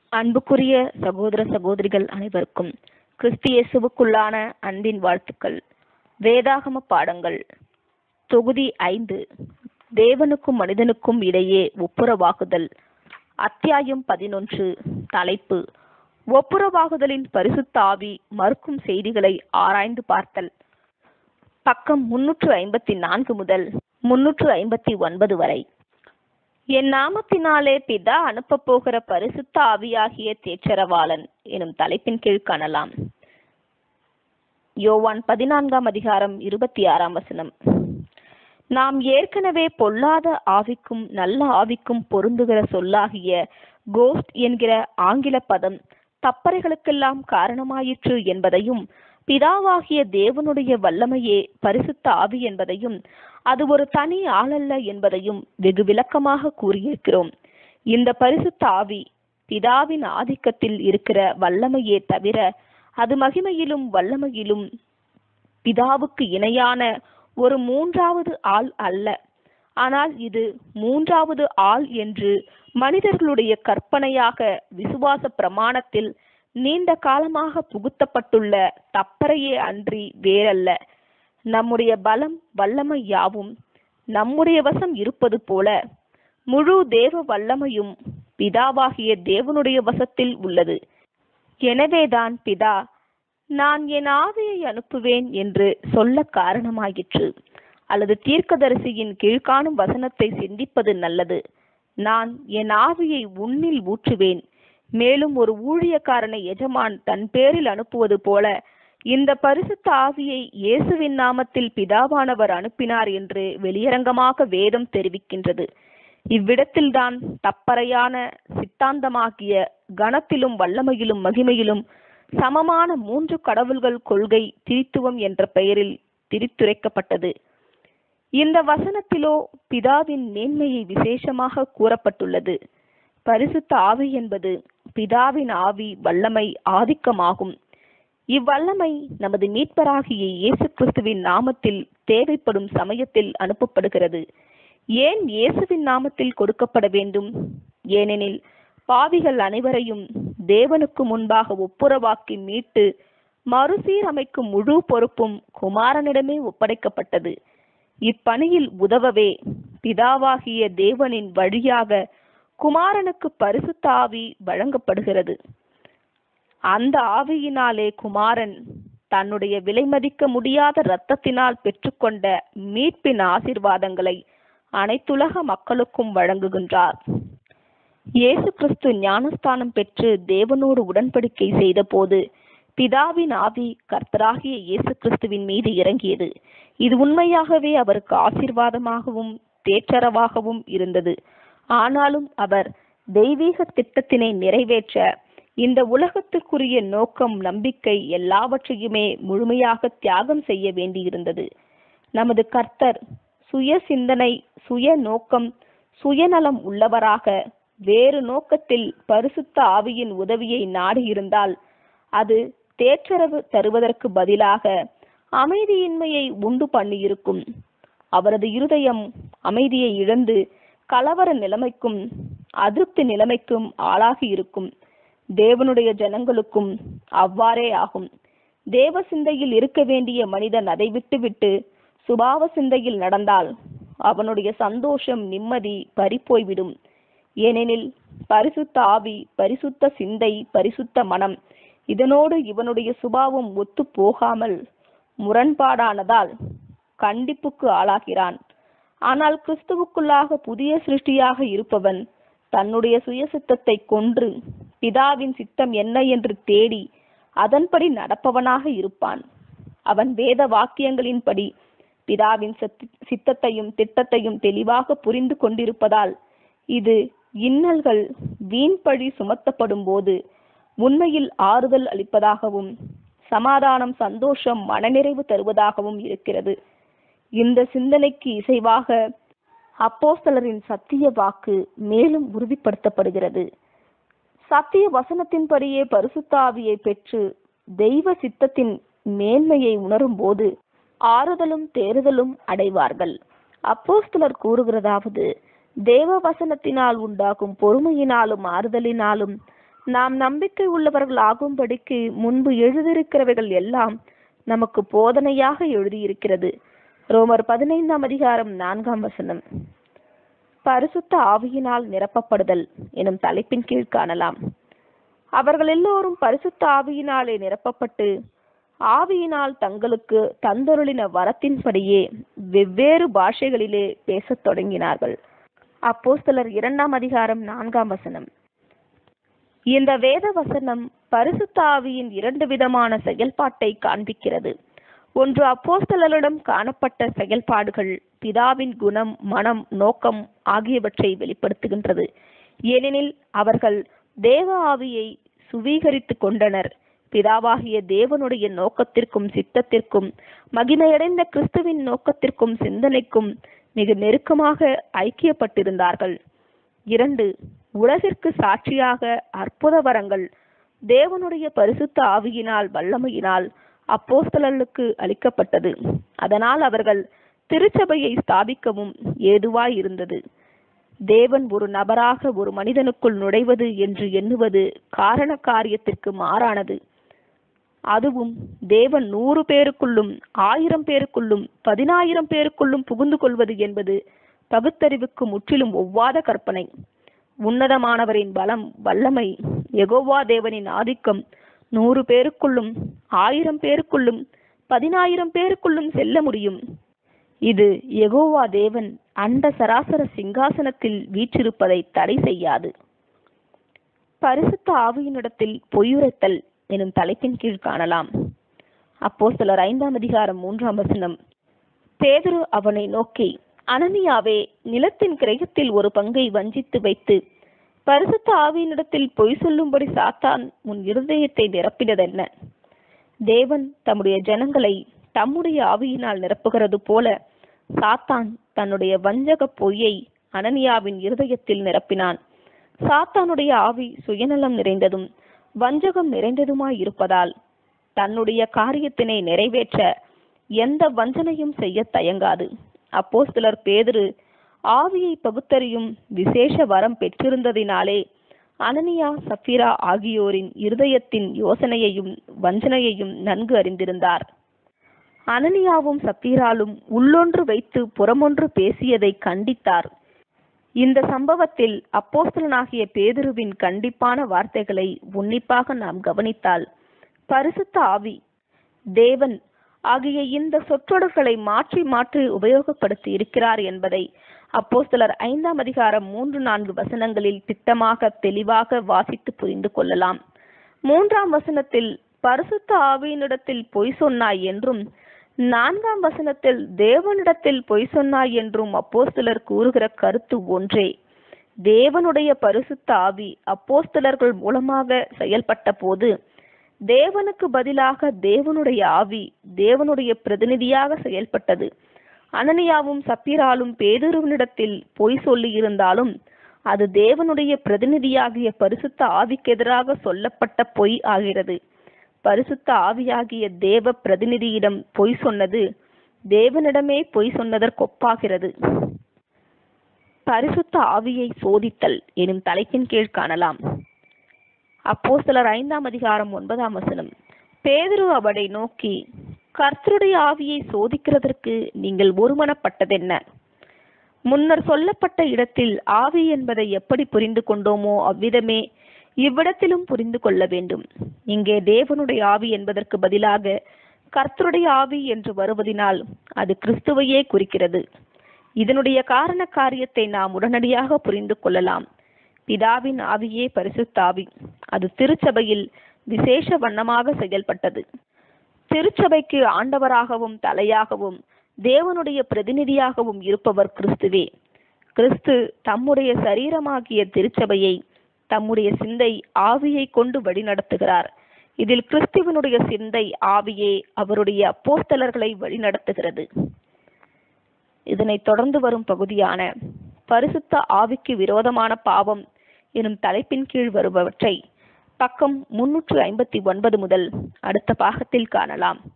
அன்புக்குரிய சகோதர சகோதரிகள் அனைவருக்கும் கிறிஸ்து இயேசுவுக்குள்ளான அன்பின் வாழ்த்துக்கள் வேதாகம பாடங்கள் தொகுதி ஐந்து தேவனுக்கும் மனிதனுக்கும் இடையே ஒப்புரவாகுதல் அத்தியாயம் பதினொன்று தலைப்பு ஒப்புரவாகுதலின் பரிசுத்த ஆவி மறுக்கும் செய்திகளை ஆராய்ந்து பார்த்தல் பக்கம் முன்னூற்று ஐம்பத்தி நான்கு முதல் முன்னூற்று ஐம்பத்தி ஒன்பது வரை என் நாமத்தினாலே பிதா அனுப்பப் போகிற பரிசுத்த ஆவியாகிய தேற்றரவாளன் எனும் தலைப்பின் கீழ் காணலாம் யோவான் பதினான்காம் அதிகாரம் இருபத்தி ஆறாம் வசனம் நாம் ஏற்கனவே பொல்லாத ஆவிக்கும் நல்ல ஆவிக்கும் பொருந்துகிற சொல்லாகிய கோஸ்ட் என்கிற ஆங்கில பதம் தப்பறைகளுக்கெல்லாம் காரணமாயிற்று என்பதையும் பிதாவாகிய தேவனுடைய வல்லமையே பரிசுத்த ஆவி என்பதையும் அது ஒரு தனி ஆளல்ல என்பதையும் வெகு விளக்கமாக கூறியிருக்கிறோம் இந்த பரிசுத்த ஆவி பிதாவின் ஆதிக்கத்தில் இருக்கிற வல்லமையே தவிர அது மகிமையிலும் வல்லமையிலும் பிதாவுக்கு இணையான ஒரு மூன்றாவது ஆள் அல்ல ஆனால் இது மூன்றாவது ஆள் என்று மனிதர்களுடைய கற்பனையாக விசுவாச பிரமாணத்தில் நீண்ட காலமாக புகுத்தப்பட்டுள்ள தப்பறையே அன்றி வேறல்ல நம்முடைய பலம் வல்லமை யாவும் நம்முடைய வசம் இருப்பது போல முழு தேவ வல்லமையும் பிதாவாகிய தேவனுடைய வசத்தில் உள்ளது எனவேதான் பிதா நான் என் ஆவியை அனுப்புவேன் என்று சொல்ல காரணமாயிற்று அல்லது தீர்க்கதரிசியின் கீழ்காணும் வசனத்தை சிந்திப்பது நல்லது நான் என் ஆவியை உன்னில் ஊற்றுவேன் மேலும் ஒரு ஊழியக்காரனை எஜமான் தன் பேரில் அனுப்புவது போல இந்த பரிசுத்த ஆவியை இயேசுவின் நாமத்தில் பிதாவானவர் அனுப்பினார் என்று வெளியரங்கமாக வேதம் தெரிவிக்கின்றது இவ்விடத்தில்தான் தப்பறையான சித்தாந்தமாகிய கணத்திலும் வல்லமையிலும் மகிமையிலும் சமமான மூன்று கடவுள்கள் கொள்கை திரித்துவம் என்ற பெயரில் திரித்துரைக்கப்பட்டது இந்த வசனத்திலோ பிதாவின் மேன்மையை விசேஷமாக கூறப்பட்டுள்ளது பரிசுத்த ஆவி என்பது பிதாவின் ஆவி வல்லமை ஆதிக்கமாகும் இவ்வல்லமை நமது மீட்பராகிய இயேசு கிறிஸ்துவின் நாமத்தில் தேவைப்படும் சமயத்தில் அனுப்பப்படுகிறது ஏன் இயேசுவின் நாமத்தில் கொடுக்கப்பட வேண்டும் ஏனெனில் பாவிகள் அனைவரையும் தேவனுக்கு முன்பாக ஒப்புரவாக்கி மீட்டு மறுசீரமைக்கும் முழு பொறுப்பும் குமாரனிடமே ஒப்படைக்கப்பட்டது இப்பணியில் உதவவே பிதாவாகிய தேவனின் வழியாக குமாரனுக்கு பரிசுத்த ஆவி வழங்கப்படுகிறது அந்த ஆவியினாலே குமாரன் தன்னுடைய விலைமதிக்க முடியாத இரத்தத்தினால் பெற்றுக்கொண்ட மீட்பின் ஆசிர்வாதங்களை அனைத்துலக மக்களுக்கும் வழங்குகின்றார் இயேசு கிறிஸ்து ஞானஸ்தானம் பெற்று தேவனோடு உடன்படிக்கை செய்த போது பிதாவின் ஆவி கர்த்தராகிய இயேசு கிறிஸ்துவின் மீது இறங்கியது இது உண்மையாகவே அவருக்கு ஆசிர்வாதமாகவும் தேற்றரவாகவும் இருந்தது ஆனாலும் அவர் தெய்வீக திட்டத்தினை நிறைவேற்ற இந்த உலகத்துக்குரிய நோக்கம் நம்பிக்கை எல்லாவற்றையுமே முழுமையாக தியாகம் செய்ய வேண்டியிருந்தது நமது கர்த்தர் சுய சிந்தனை சுய நோக்கம் சுயநலம் உள்ளவராக வேறு நோக்கத்தில் பரிசுத்த ஆவியின் உதவியை நாடியிருந்தால் அது தேற்றரவு தருவதற்கு பதிலாக அமைதியின்மையை உண்டு பண்ணியிருக்கும் அவரது இருதயம் அமைதியை இழந்து கலவர நிலைமைக்கும் அதிருப்தி நிலைமைக்கும் ஆளாகி இருக்கும் தேவனுடைய ஜனங்களுக்கும் அவ்வாறே ஆகும் தேவ சிந்தையில் இருக்க வேண்டிய மனிதன் அதை விட்டுவிட்டு சுபாவ சிந்தையில் நடந்தால் அவனுடைய சந்தோஷம் நிம்மதி பறிப்போய்விடும் ஏனெனில் பரிசுத்த ஆவி பரிசுத்த சிந்தை பரிசுத்த மனம் இதனோடு இவனுடைய சுபாவம் ஒத்து போகாமல் முரண்பாடானதால் கண்டிப்புக்கு ஆளாகிறான் ஆனால் கிறிஸ்துவுக்குள்ளாக புதிய சிருஷ்டியாக இருப்பவன் தன்னுடைய சுய சித்தத்தை கொன்று பிதாவின் சித்தம் என்ன என்று தேடி அதன்படி நடப்பவனாக இருப்பான் அவன் வேத வாக்கியங்களின்படி பிதாவின் சித்தத்தையும் திட்டத்தையும் தெளிவாக புரிந்து கொண்டிருப்பதால் இது இன்னல்கள் வீண்பழி சுமத்தப்படும் போது உண்மையில் ஆறுதல் அளிப்பதாகவும் சமாதானம் சந்தோஷம் மனநிறைவு தருவதாகவும் இருக்கிறது இந்த சிந்தனைக்கு இசைவாக அப்போஸ்தலரின் சத்திய வாக்கு மேலும் உறுதிப்படுத்தப்படுகிறது சத்திய வசனத்தின்படியே பரிசுத்தாவியை பெற்று தெய்வ சித்தத்தின் மேன்மையை உணரும் போது ஆறுதலும் தேறுதலும் அடைவார்கள் அப்போஸ்தலர் கூறுகிறதாவது தேவ வசனத்தினால் உண்டாகும் பொறுமையினாலும் ஆறுதலினாலும் நாம் நம்பிக்கை உள்ளவர்கள் ஆகும்படிக்கு முன்பு எழுதியிருக்கிறவைகள் எல்லாம் நமக்கு போதனையாக எழுதியிருக்கிறது ரோமர் பதினைந்தாம் அதிகாரம் நான்காம் வசனம் பரிசுத்த ஆவியினால் நிரப்பப்படுதல் எனும் தலைப்பின் கீழ் காணலாம் அவர்கள் எல்லோரும் பரிசுத்த ஆவியினாலே நிரப்பப்பட்டு ஆவியினால் தங்களுக்கு தந்தொருளின வரத்தின்படியே வெவ்வேறு பாஷைகளிலே பேசத் தொடங்கினார்கள் அப்போஸ்தலர் இரண்டாம் அதிகாரம் நான்காம் வசனம் இந்த வேத வசனம் பரிசுத்த ஆவியின் இரண்டு விதமான செயல்பாட்டை காண்பிக்கிறது ஒன்று அப்போஸ்தலரிடம் காணப்பட்ட செயல்பாடுகள் பிதாவின் குணம் மனம் நோக்கம் ஆகியவற்றை வெளிப்படுத்துகின்றது ஏனெனில் அவர்கள் தேவ ஆவியை சுவீகரித்துக் கொண்டனர் பிதாவாகிய தேவனுடைய நோக்கத்திற்கும் சித்தத்திற்கும் மகிமையடைந்த கிறிஸ்துவின் நோக்கத்திற்கும் சிந்தனைக்கும் மிக நெருக்கமாக ஐக்கியப்பட்டிருந்தார்கள் இரண்டு உலகிற்கு சாட்சியாக அற்புத வரங்கள் தேவனுடைய பரிசுத்த ஆவியினால் வல்லமையினால் அப்போஸ்தலர்களுக்கு அளிக்கப்பட்டது அதனால் அவர்கள் திருச்சபையை ஸ்தாபிக்கவும் ஏதுவாய் இருந்தது தேவன் ஒரு நபராக ஒரு மனிதனுக்குள் நுழைவது என்று எண்ணுவது காரண காரியத்திற்கு மாறானது அதுவும் தேவன் நூறு பேருக்குள்ளும் ஆயிரம் பேருக்குள்ளும் பதினாயிரம் பேருக்குள்ளும் புகுந்து கொள்வது என்பது பகுத்தறிவுக்கு முற்றிலும் ஒவ்வாத கற்பனை உன்னதமானவரின் பலம் வல்லமை எகோவா தேவனின் ஆதிக்கம் நூறு பேருக்குள்ளும் ஆயிரம் பேருக்குள்ளும் பதினாயிரம் பேருக்குள்ளும் செல்ல முடியும் இது எகோவா தேவன் அண்ட சராசர சிங்காசனத்தில் வீற்றிருப்பதை தடை செய்யாது பரிசுத்த ஆவியினிடத்தில் பொய்யுரைத்தல் எனும் தலைப்பின் கீழ் காணலாம் அப்போ சிலர் ஐந்தாம் அதிகாரம் மூன்றாம் வசனம் பேதுரு அவனை நோக்கி அனனியாவே நிலத்தின் கிரகத்தில் ஒரு பங்கை வஞ்சித்து வைத்து பரிசுத்த ஆவியினிடத்தில் பொய் சொல்லும்படி சாத்தான் உன் இருதயத்தை நிரப்பினதென்ன தேவன் தம்முடைய ஜனங்களை தம்முடைய ஆவியினால் நிரப்புகிறது போல சாத்தான் தன்னுடைய வஞ்சக பொய்யை அனனியாவின் இருதயத்தில் நிரப்பினான் சாத்தானுடைய ஆவி சுயநலம் நிறைந்ததும் வஞ்சகம் நிறைந்ததுமாய் இருப்பதால் தன்னுடைய காரியத்தினை நிறைவேற்ற எந்த வஞ்சனையும் செய்ய தயங்காது அப்போஸ்தலர் பேதுரு ஆவியை பகுத்தறியும் விசேஷ வரம் பெற்றிருந்ததினாலே அனனியா சஃபிரா ஆகியோரின் இருதயத்தின் யோசனையையும் வஞ்சனையையும் நன்கு அறிந்திருந்தார் அனனியாவும் சப்பீராலும் உள்ளொன்று வைத்து புறமொன்று பேசியதை கண்டித்தார் இந்த சம்பவத்தில் அப்போஸ்தலனாகிய பேதுருவின் கண்டிப்பான வார்த்தைகளை உன்னிப்பாக நாம் கவனித்தால் பரிசுத்த ஆவி தேவன் ஆகிய இந்த சொற்றொடர்களை மாற்றி மாற்றி உபயோகப்படுத்தி இருக்கிறார் என்பதை அப்போஸ்தலர் ஐந்தாம் அதிகாரம் மூன்று நான்கு வசனங்களில் திட்டமாக தெளிவாக வாசித்து புரிந்து கொள்ளலாம் மூன்றாம் வசனத்தில் பரிசுத்த ஆவியினிடத்தில் பொய் சொன்னாய் என்றும் நான்காம் வசனத்தில் தேவனிடத்தில் பொய் சொன்னாய் என்றும் அப்போஸ்தலர் கூறுகிற கருத்து ஒன்றே தேவனுடைய பரிசுத்த ஆவி அப்போஸ்தலர்கள் மூலமாக செயல்பட்ட போது தேவனுக்கு பதிலாக தேவனுடைய ஆவி தேவனுடைய பிரதிநிதியாக செயல்பட்டது அனனியாவும் சப்பீராலும் பேதுருவனிடத்தில் பொய் சொல்லி இருந்தாலும் அது தேவனுடைய பிரதிநிதியாகிய பரிசுத்த ஆவிக்கு எதிராக சொல்லப்பட்ட பொய் ஆகிறது பரிசுத்த ஆவியாகிய தேவ பிரதிநிதியிடம் பொய் சொன்னது தேவனிடமே பொய் சொன்னதற்கொப்பாகிறது பரிசுத்த ஆவியை சோதித்தல் எனும் தலைப்பின் கீழ் காணலாம் அப்போஸ்தலர் ஐந்தாம் அதிகாரம் ஒன்பதாம் வசனம் பேதுரு அவனை நோக்கி கர்த்தருடைய ஆவியை சோதிக்கிறதற்கு நீங்கள் ஒருமனப்பட்டதென்ன முன்னர் சொல்லப்பட்ட இடத்தில் ஆவி என்பதை எப்படி புரிந்து கொண்டோமோ அவ்விதமே இவ்விடத்திலும் புரிந்து கொள்ள வேண்டும் இங்கே தேவனுடைய ஆவி என்பதற்கு பதிலாக கர்த்தருடைய ஆவி என்று வருவதினால் அது கிறிஸ்துவையே குறிக்கிறது இதனுடைய காரண காரியத்தை நாம் உடனடியாக புரிந்து கொள்ளலாம் பிதாவின் ஆவியே பரிசுத்த ஆவி அது திருச்சபையில் விசேஷ வண்ணமாக செயல்பட்டது திருச்சபைக்கு ஆண்டவராகவும் தலையாகவும் தேவனுடைய பிரதிநிதியாகவும் இருப்பவர் கிறிஸ்துவே கிறிஸ்து தம்முடைய சரீரமாகிய திருச்சபையை தம்முடைய சிந்தை ஆவியை கொண்டு வழிநடத்துகிறார் இதில் கிறிஸ்துவனுடைய சிந்தை ஆவியே அவருடைய அப்போஸ்தலர்களை வழிநடத்துகிறது இதனைத் தொடர்ந்து வரும் பகுதியான பரிசுத்த ஆவிக்கு விரோதமான பாவம் எனும் தலைப்பின் கீழ் வருபவற்றை பக்கம் முன்னூற்று ஐம்பத்தி ஒன்பது முதல் அடுத்த பாகத்தில் காணலாம்